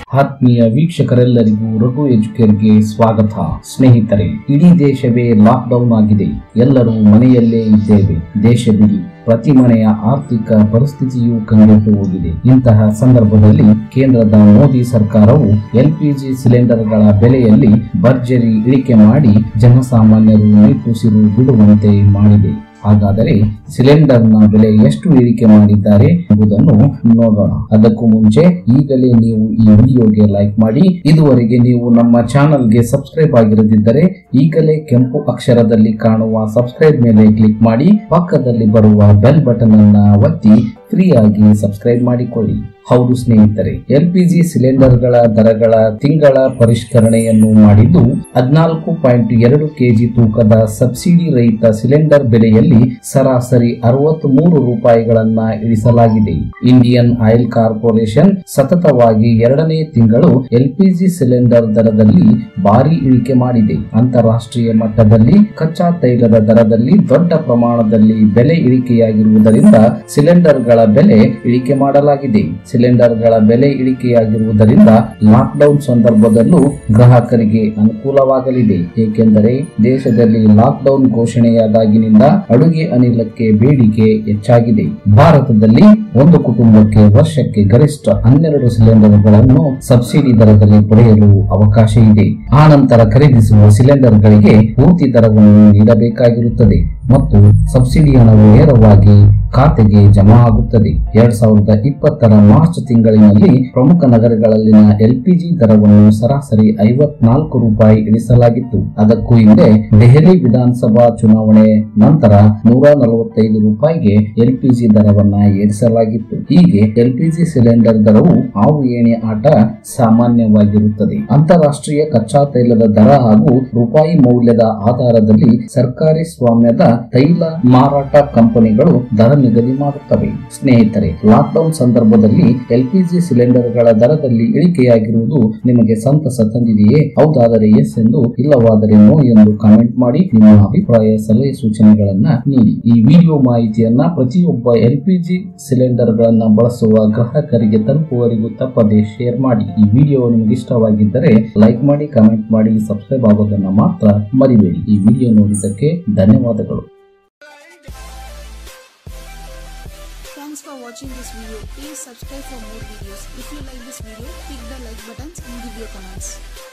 ಆತ್ಮೀಯ ವೀಕ್ಷಕರೆಲ್ಲರಿಗೂ ರಘು ಎಜುಕೇರ್ಗೆ ಸ್ವಾಗತ ಸ್ನೇಹಿತರೆ ಇಡೀ ದೇಶವೇ ಲಾಕ್ಡೌನ್ ಆಗಿದೆ ಎಲ್ಲರೂ ಮನೆಯಲ್ಲೇ ಇದ್ದೇವೆ ದೇಶ ಬಿಡಿ ಪ್ರತಿ ಮನೆಯ ಆರ್ಥಿಕ ಪರಿಸ್ಥಿತಿಯೂ ಕಂಗೆಟ್ಟು ಹೋಗಿದೆ ಇಂತಹ ಸಂದರ್ಭದಲ್ಲಿ ಕೇಂದ್ರದ ಮೋದಿ ಸರ್ಕಾರವು ಎಲ್ಪಿಜಿ ಸಿಲಿಂಡರ್ಗಳ ಬೆಲೆಯಲ್ಲಿ ಭರ್ಜರಿ ಇಳಿಕೆ ಮಾಡಿ ಜನಸಾಮಾನ್ಯರು ನಿಟ್ಟುಸಿರು ಬಿಡುವಂತೆ ಮಾಡಿದೆ ಹಾಗಾದರೆ ಸಿಲಿಂಡರ್ನ ಬೆಲೆ ಎಷ್ಟು ಇಳಿಕೆ ಮಾಡಿದ್ದಾರೆ ಎಂಬುದನ್ನು ನೋಡೋಣ ಅದಕ್ಕೂ ಮುಂಚೆ ಈಗಲೇ ನೀವು ಈ ವಿಡಿಯೋಗೆ ಲೈಕ್ ಮಾಡಿ ಇದುವರೆಗೆ ನೀವು ನಮ್ಮ ಚಾನಲ್ಗೆ ಸಬ್ಸ್ಕ್ರೈಬ್ ಆಗಿರದಿದ್ದರೆ ಈಗಲೇ ಕೆಂಪು ಅಕ್ಷರದಲ್ಲಿ ಕಾಣುವ ಸಬ್ಸ್ಕ್ರೈಬ್ ಮೇಲೆ ಕ್ಲಿಕ್ ಮಾಡಿ ಪಕ್ಕದಲ್ಲಿ ಬರುವ ಬೆಲ್ ಬಟನ್ ಅನ್ನ ಒತ್ತಿ ಫ್ರೀ ಆಗಿ ಸಬ್ಸ್ಕ್ರೈಬ್ ಮಾಡಿಕೊಳ್ಳಿ ಹೌದು ಸ್ನೇಹಿತರೆ ಎಲ್ಪಿಜಿ ಸಿಲಿಂಡರ್ಗಳ ದರಗಳ ತಿಂಗಳ ಪರಿಷ್ಕರಣೆಯನ್ನು ಮಾಡಿದ್ದು ಹದಿನಾಲ್ಕು ಪಾಯಿಂಟ್ ಎರಡು ಕೆಜಿ ತೂಕದ ಸಬ್ಸಿಡಿ ರಹಿತ ಸಿಲಿಂಡರ್ ಬೆಲೆಯಲ್ಲಿ ಸರಾಸರಿ ಅರವತ್ತ್ ಮೂರು ರೂಪಾಯಿಗಳನ್ನ ಇಳಿಸಲಾಗಿದೆ ಇಂಡಿಯನ್ ಆಯಿಲ್ ಕಾರ್ಪೊರೇಷನ್ ಸತತವಾಗಿ ಎರಡನೇ ತಿಂಗಳು ಎಲ್ಪಿಜಿ ಸಿಲಿಂಡರ್ ದರದಲ್ಲಿ ಭಾರಿ ಇಳಿಕೆ ಮಾಡಿದೆ ಅಂತಾರಾಷ್ಟ್ರೀಯ ಮಟ್ಟದಲ್ಲಿ ಕಚ್ಚಾ ತೈಲದ ದರದಲ್ಲಿ ದೊಡ್ಡ ಪ್ರಮಾಣದಲ್ಲಿ ಬೆಲೆ ಇಳಿಕೆಯಾಗಿರುವುದರಿಂದ ಸಿಲಿಂಡರ್ಗಳ ಬೆಲೆ ಇಳಿಕೆ ಮಾಡಲಾಗಿದೆ ಸಿಲಿಂಡರ್ಗಳ ಬೆಲೆ ಇಳಿಕೆಯಾಗಿರುವುದರಿಂದ ಲಾಕ್ಡೌನ್ ಸಂದರ್ಭದಲ್ಲೂ ಗ್ರಾಹಕರಿಗೆ ಅನುಕೂಲವಾಗಲಿದೆ ಏಕೆಂದರೆ ದೇಶದಲ್ಲಿ ಲಾಕ್ಡೌನ್ ಘೋಷಣೆಯಾದಾಗಿನಿಂದ ಅಡುಗೆ ಅನಿಲಕ್ಕೆ ಬೇಡಿಕೆ ಹೆಚ್ಚಾಗಿದೆ ಭಾರತದಲ್ಲಿ ಒಂದು ಕುಟುಂಬಕ್ಕೆ ವರ್ಷಕ್ಕೆ ಗರಿಷ್ಠ ಹನ್ನೆರಡು ಸಿಲಿಂಡರ್ಗಳನ್ನು ಸಬ್ಸಿಡಿ ದರದಲ್ಲಿ ಪಡೆಯಲು ಅವಕಾಶ ಇದೆ ಆ ನಂತರ ಖರೀದಿಸುವ ಸಿಲಿಂಡರ್ಗಳಿಗೆ ಪೂರ್ತಿ ದರವನ್ನು ನೀಡಬೇಕಾಗಿರುತ್ತದೆ ಮತ್ತು ಸಬ್ಸಿಡಿ ಹಣವು ನೇರವಾಗಿ ಖಾತೆಗೆ ಜಮಾ ಆಗುತ್ತದೆ ಎರಡ್ ಸಾವಿರದ ಇಪ್ಪತ್ತರ ಮಾರ್ಚ್ ತಿಂಗಳಿನಲ್ಲಿ ಪ್ರಮುಖ ನಗರಗಳಲ್ಲಿನ ಎಲ್ಪಿಜಿ ದರವನ್ನು ಸರಾಸರಿ ಐವತ್ನಾಲ್ಕು ರೂಪಾಯಿ ಇಳಿಸಲಾಗಿತ್ತು ಅದಕ್ಕೂ ಹಿಂದೆ ದೆಹಲಿ ವಿಧಾನಸಭಾ ಚುನಾವಣೆ ನಂತರ ನೂರ ನಲವತ್ತೈದು ರೂಪಾಯಿಗೆ ಎಲ್ಪಿಜಿ ದರವನ್ನ ಏರಿಸಲಾಗಿತ್ತು ಹೀಗೆ ಎಲ್ಪಿಜಿ ಸಿಲಿಂಡರ್ ದರವು ಹಾವು ಏಣಿ ಆಟ ಸಾಮಾನ್ಯವಾಗಿರುತ್ತದೆ ಅಂತಾರಾಷ್ಟ್ರೀಯ ಕಚ್ಚಾ ತೈಲದ ದರ ಹಾಗೂ ರೂಪಾಯಿ ಮೌಲ್ಯದ ಆಧಾರದಲ್ಲಿ ಸರ್ಕಾರಿ ಸ್ವಾಮ್ಯದ ತೈಲ ಮಾರಾಟ ಕಂಪನಿಗಳು ದರ ನಿಗದಿ ಮಾಡುತ್ತವೆ ಸ್ನೇಹಿತರೆ ಲಾಕ್ಡೌನ್ ಸಂದರ್ಭದಲ್ಲಿ ಎಲ್ಪಿಜಿ ಸಿಲಿಂಡರ್ಗಳ ದರದಲ್ಲಿ ಇಳಿಕೆಯಾಗಿರುವುದು ನಿಮಗೆ ಸಂತಸ ತಂದಿದೆಯೇ ಹೌದಾದರೆ ಎಸ್ ಎಂದು ಇಲ್ಲವಾದರೆ ನೋ ಎಂದು ಕಾಮೆಂಟ್ ಮಾಡಿ ನಿಮ್ಮ ಅಭಿಪ್ರಾಯ ಸಲಹೆ ಸೂಚನೆಗಳನ್ನ ನೀಡಿ ಈ ವಿಡಿಯೋ ಮಾಹಿತಿಯನ್ನ ಪ್ರತಿಯೊಬ್ಬ ಎಲ್ಪಿಜಿ ಸಿಲಿಂಡರ್ ಗಳನ್ನ ಬಳಸುವ ಗ್ರಾಹಕರಿಗೆ ತಲುಪುವವರೆಗೂ ತಪ್ಪದೆ ಶೇರ್ ಮಾಡಿ ಈ ವಿಡಿಯೋ ನಿಮಗೆ ಇಷ್ಟವಾಗಿದ್ದರೆ ಲೈಕ್ ಮಾಡಿ ಕಾಮೆಂಟ್ ಮಾಡಿ ಸಬ್ಸ್ಕ್ರೈಬ್ ಆಗೋದನ್ನ ಮಾತ್ರ ಮರಿಬೇಡಿ ಈ ವಿಡಿಯೋ ನೋಡಿದ್ದಕ್ಕೆ ಧನ್ಯವಾದಗಳು Thanks for watching this video. Please subscribe for more videos. If you like this video, click the like buttons and give your comments.